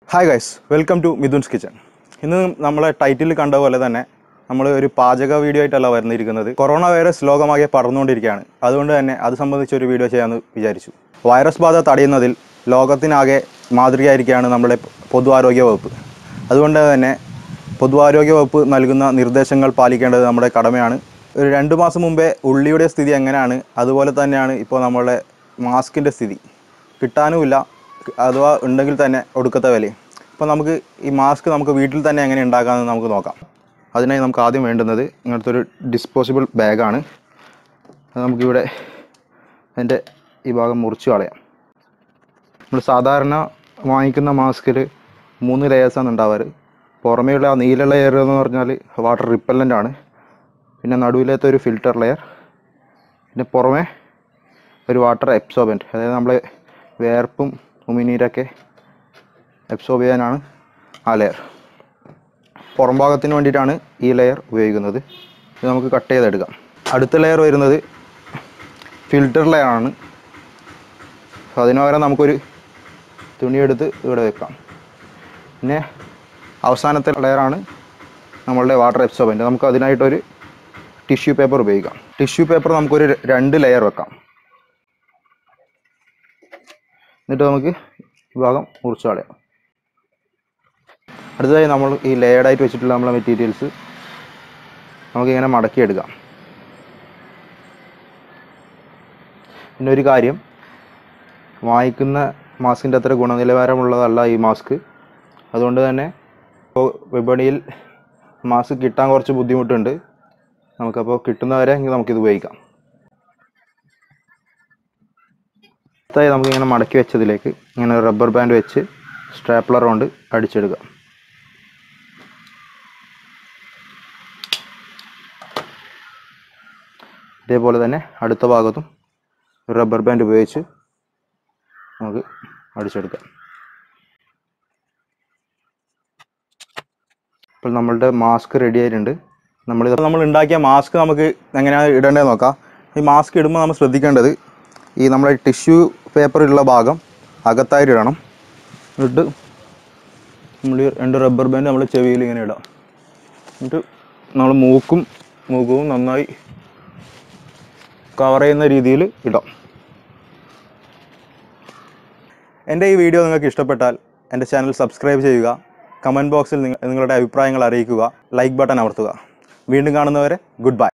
hi guys welcome to Mithun's kitchen ഇന്ന് നമ്മളെ title കണ്ട പോലെ തന്നെ നമ്മൾ ഒരു പാചക വീഡിയോ ആയിട്ടല്ല വരുന്നിരിക്കുന്നത് കൊറോണ വൈറസ് ലോകമാകെ പടർന്നുകൊണ്ടിരിക്കുകയാണ് അതുകൊണ്ട് തന്നെ അത് സംബന്ധിച്ച് ഒരു വീഡിയോ ചെയ്യാമെന്ന് വിചാരിച്ചു വൈറസ് ബാധ തടയുന്നതിൽ ലോകത്തിനാകെ മാതൃകയായിരിക്കുകയാണ് നമ്മുടെ പൊതുആരോഗ്യ വകുപ്പ് അതുകൊണ്ട് തന്നെ പൊതുആരോഗ്യ വകുപ്പ് നൽകുന്ന നിർദ്ദേശങ്ങൾ പാലിക്കേണ്ടത് നമ്മുടെ കടമയാണ് ഒരു രണ്ട് മാസം മുമ്പേ ഉള്ളിയുടെ സ്ഥിതി എങ്ങനെയാണ് അതുപോലെ തന്നെയാണ് ഇപ്പോൾ നമ്മളുടെ മാസ്കിൻ്റെ സ്ഥിതി കിട്ടാനുമില്ല അഥവാ ഉണ്ടെങ്കിൽ തന്നെ ഒടുക്കത്തെ വിലയും അപ്പോൾ നമുക്ക് ഈ മാസ്ക് നമുക്ക് വീട്ടിൽ തന്നെ എങ്ങനെ ഉണ്ടാക്കാമെന്ന് നമുക്ക് നോക്കാം അതിനായി നമുക്ക് ആദ്യം വേണ്ടുന്നത് ഇങ്ങനത്തെ ഒരു ഡിസ്പോസിബിൾ ബാഗാണ് അത് നമുക്കിവിടെ അതിൻ്റെ ഈ ഭാഗം മുറിച്ച് കളയാം നമ്മൾ സാധാരണ വാങ്ങിക്കുന്ന മാസ്കിൽ മൂന്ന് ലെയേഴ്സാണ് ഉണ്ടാവാറ് പുറമേയുള്ള ആ നീല ലെയർ എന്ന് പറഞ്ഞാൽ വാട്ടർ റിപ്പല്ലൻ്റ് ആണ് പിന്നെ നടുവിലത്തെ ഒരു ഫിൽറ്റർ ലെയർ പിന്നെ പുറമെ ഒരു വാട്ടർ എബ്സോർബൻറ്റ് അതായത് നമ്മൾ വേർപ്പും ഉമിനീരൊക്കെ എബ്സോർബ് ചെയ്യാനാണ് ആ ലെയർ പുറം ഭാഗത്തിന് വേണ്ടിയിട്ടാണ് ഈ ലെയർ ഉപയോഗിക്കുന്നത് ഇത് നമുക്ക് കട്ട് ചെയ്തെടുക്കാം അടുത്ത ലെയർ വരുന്നത് ഫിൽറ്റർ ലെയർ ആണ് അപ്പോൾ അതിന് പകരം നമുക്കൊരു തുണിയെടുത്ത് ഇവിടെ വെക്കാം പിന്നെ അവസാനത്തെ ലെയറാണ് നമ്മളുടെ വാട്ടർ എബ്സോർബൻറ്റ് നമുക്ക് അതിനായിട്ടൊരു ടിഷ്യൂ പേപ്പർ ഉപയോഗിക്കാം ടിഷ്യൂ പേപ്പർ നമുക്കൊരു രണ്ട് ലെയർ വെക്കാം എന്നിട്ട് നമുക്ക് ഈ ഭാഗം മുറിച്ച് കളയാം അടുത്തതായി നമ്മൾ ഈ ലെയർഡായിട്ട് വെച്ചിട്ടുള്ള നമ്മളെ മെറ്റീരിയൽസ് നമുക്കിങ്ങനെ മടക്കിയെടുക്കാം പിന്നെ ഒരു കാര്യം വാങ്ങിക്കുന്ന മാസ്കിൻ്റെ അത്ര ഗുണനിലവാരമുള്ളതല്ല ഈ മാസ്ക് അതുകൊണ്ട് തന്നെ ഇപ്പോൾ വിപണിയിൽ മാസ്ക് കിട്ടാൻ കുറച്ച് ബുദ്ധിമുട്ടുണ്ട് നമുക്കപ്പോൾ കിട്ടുന്നവരെ നമുക്കിത് ഉപയോഗിക്കാം അടുത്തായി നമുക്കിങ്ങനെ മടക്കി വെച്ചതിലേക്ക് ഇങ്ങനെ റബ്ബർ ബാൻഡ് വെച്ച് സ്ട്രാപ്ലർ കൊണ്ട് അടിച്ചെടുക്കാം ഇതേപോലെ തന്നെ അടുത്ത ഭാഗത്തും റബ്ബർ ബാൻഡ് ഉപയോഗിച്ച് നമുക്ക് അടിച്ചെടുക്കാം ഇപ്പോൾ നമ്മളുടെ മാസ്ക് റെഡി ആയിട്ടുണ്ട് നമ്മളിത് നമ്മൾ ഉണ്ടാക്കിയ മാസ്ക് നമുക്ക് എങ്ങനെയാണ് ഇടേണ്ടത് നോക്കാം ഈ മാസ്ക് ഇടുമ്പോൾ നമ്മൾ ശ്രദ്ധിക്കേണ്ടത് ഈ നമ്മുടെ ടിഷ്യൂ പേപ്പറുള്ള ഭാഗം അകത്തായിട്ട് ഇടണം എന്നിട്ട് നമ്മൾ ഈ രണ്ട് റബ്ബർ ബാൻഡ് നമ്മൾ ചെവിയിൽ ഇങ്ങനെ ഇടാം എന്നിട്ട് നമ്മൾ മൂക്കും മുഖവും നന്നായി കവർ ചെയ്യുന്ന രീതിയിൽ ഇടാം എൻ്റെ ഈ വീഡിയോ നിങ്ങൾക്ക് ഇഷ്ടപ്പെട്ടാൽ എൻ്റെ ചാനൽ സബ്സ്ക്രൈബ് ചെയ്യുക കമൻറ്റ് ബോക്സിൽ നിങ്ങ- നിങ്ങളുടെ അഭിപ്രായങ്ങൾ അറിയിക്കുക ലൈക്ക് ബട്ടൺ അമർത്തുക വീണ്ടും കാണുന്നവരെ ഗുഡ് ബൈ